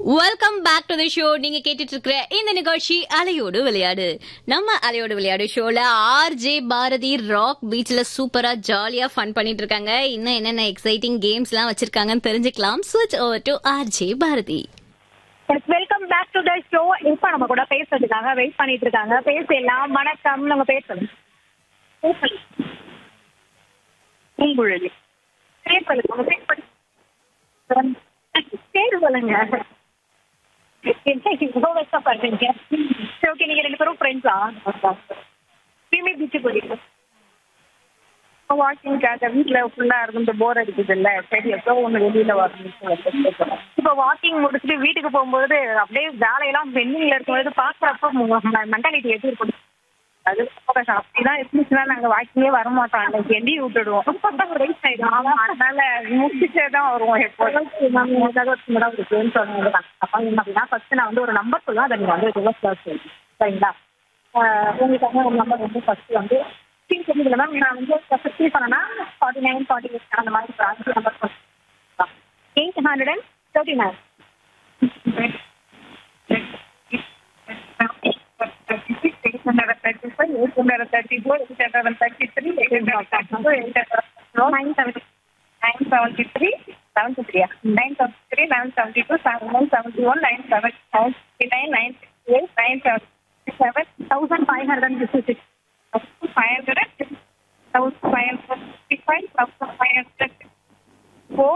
Welcome back to the show நீங்க கேட்டுட்டு இருக்கிற இந்த நிகழ்ச்சி அலையோடு விளையாடு நம்ம அலையோடு விளையாடு ஷோல ஆர் ஜே பாரதி ராக் பீச்ல சூப்பரா ஜாலியா ஃபன் பண்ணிட்டு இருக்காங்க இன்னும் என்னென்ன எக்ஸைட்டிங் கேம்ஸ் எல்லாம் வச்சிருக்காங்கன்னு தெரிஞ்சுக்கலாம் ஸ்விட்ச் over to R J Bharathi welcome back to the show இப்ப நம்ம கூட பேசுறதுக்காக வெயிட் பண்ணிட்டு இருக்காங்க பேசலாம் வணக்கம் நம்ம பேசணும் பேசலாம். பூங்குழலி பேர் சொல்லுங்க உங்க பேர் சொல்லு. பேர் சொல்லுங்க என்ன இவ்வளவு கஷ்டப்படுறீங்க சரி ஓகே நீங்க ரெண்டு பேரும் ஃப்ரெண்ட்ஸா எப்பயுமே பீச்சு போறீங்க வாக்கிங்காக வீட்ல ஃபுல்லா இருந்து போர் அடிக்குது இல்ல சரி எப்போ ஒண்ணு வெளியில வரணும் இப்போ வாக்கிங் முடிச்சுட்டு வீட்டுக்கு போகும்போது அப்படியே வேலையெல்லாம் பெண்டிங்ல இருக்கும்போது பாக்குறப்ப மென்டாலிட்டி எப்படி இருக்கும் அது ரொம்ப கஷ்டம். அப்படிதான் இருந்துச்சுன்னா நாங்க வாக்கிங்கே வர மாட்டோம் அன்னைக்கு எண்ணி விட்டுடுவோம் ரைட் சைடு ஆமா அதனால முடிச்சுட்டே தான் வருவோம் எப்போதும் மேம் உங்களுக்காக ஒரு சின்னதாக ஒரு கேம் சொல்லுங்க அப்பா என்ன அப்படின்னா ஃபர்ஸ்ட் நான் வந்து ஒரு நம்பர் சொல்லுவேன் அதை நீங்கள் வந்து ரிவர்ஸ் கிளாஸ் சொல்லுங்க சரிங்களா ஆஹ் உங்களுக்காக ஒரு நம்பர் வந்து ஃபர்ஸ்ட் வந்து ஃபீல் தெரியுதுல மேம் நான் வந்து ஃபர்ஸ்ட் ஃபீல் பண்ணேன்னா ஃபார்ட்டி நைன் ஃபார்ட்டி எயிட் அந்த மாதிரி ஒரு அஞ்சு நம்பர் சொல்லுங்க eight hundred and thirty nine Eight hundred thirty-five, eight hundred thirty-four, eight hundred thirty-three, eight hundred thirty-four, eight hundred nine seventy nine seventy-three, seventy-three, nine seventy-three, nine seventy-two, nine seventy-one, nine seventy-nine, nine sixty-eight, nine seventy-seven, thousand five hundred and fifty six five hundred, thousand five hundred fifty-five, thousand five hundred four,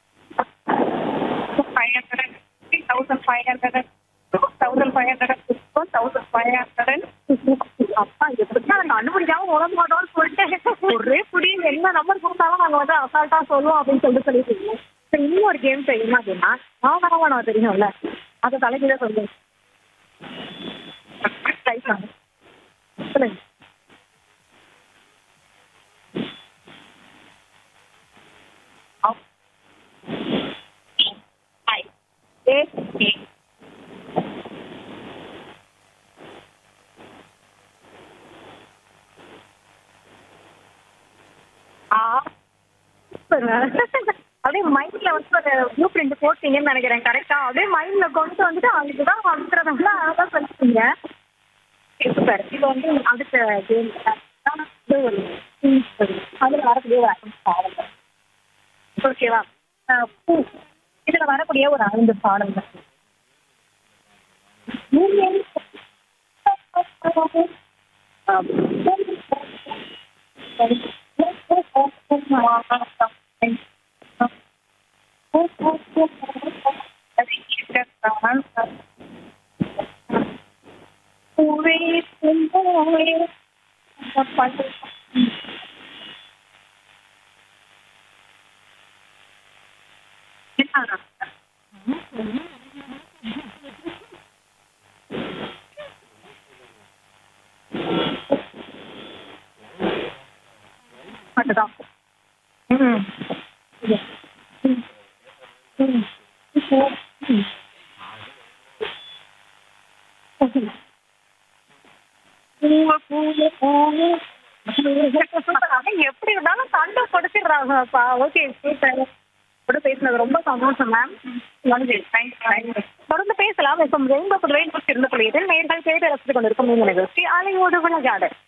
five hundred fifty, thousand five hundred two, thousand five hundred fifty-one, thousand five hundred அப்பா எப்படி நாங்க கண்டுபிடிக்காம உட மாட்டோம்னு சொல்லிட்டு ஒரே புடி என்ன number கொடுத்தாலும் நாங்க வந்து அசால்ட்டா சொல்லுவோம் அப்படின்னு சொல்லிட்டு சொல்லிட்டு சரி இன்னும் ஒரு கேம் செய்யணும் அப்படின்னா ஆவணமா நான் தெரியும்ல அதை தலைக்கீழ சொல்லுங்க ட்ரை பண்ணுங்க சொல்லுங்க I A A ஆ சூப்பருங்க. அப்படியே மைண்ட்ல வந்து ஒரு ப்ளூ பிரிண்ட் போட்டீங்கன்னு நினைக்கிறேன் கரெக்டா அப்படியே மைண்ட்ல கொண்டு வந்துட்டு அதுக்கு தான் வந்துக்கிறதுல அழகா சொல்லிட்டீங்க சூப்பர் இது வந்து அடுத்த கேம் அதுல வரக்கூடிய ஒரு ஐந்து பாடல்கள் ஓகேவா அஹ் பூ இதுல வரக்கூடிய ஒரு ஐந்து பாடல்கள் பூவே பூவே மட்டும்தான் ம் ம் ம் ம் எப்படி இருந்தாலும் சண்டை கொடுத்துடுறாங்கப்பா ஓகே சூப்பர் கூட பேசினது ரொம்ப சந்தோஷம் மேம் தொடர்ந்து பேசலாம் இப்போ ரெயின்போ புதுவை நூற்றி இருந்து புள்ளியதில் நேர்கள் கேட்டு ரசித்துக் கொண்டிருக்கும் இந்த நிகழ்ச்சி அலையோடு விளையாடு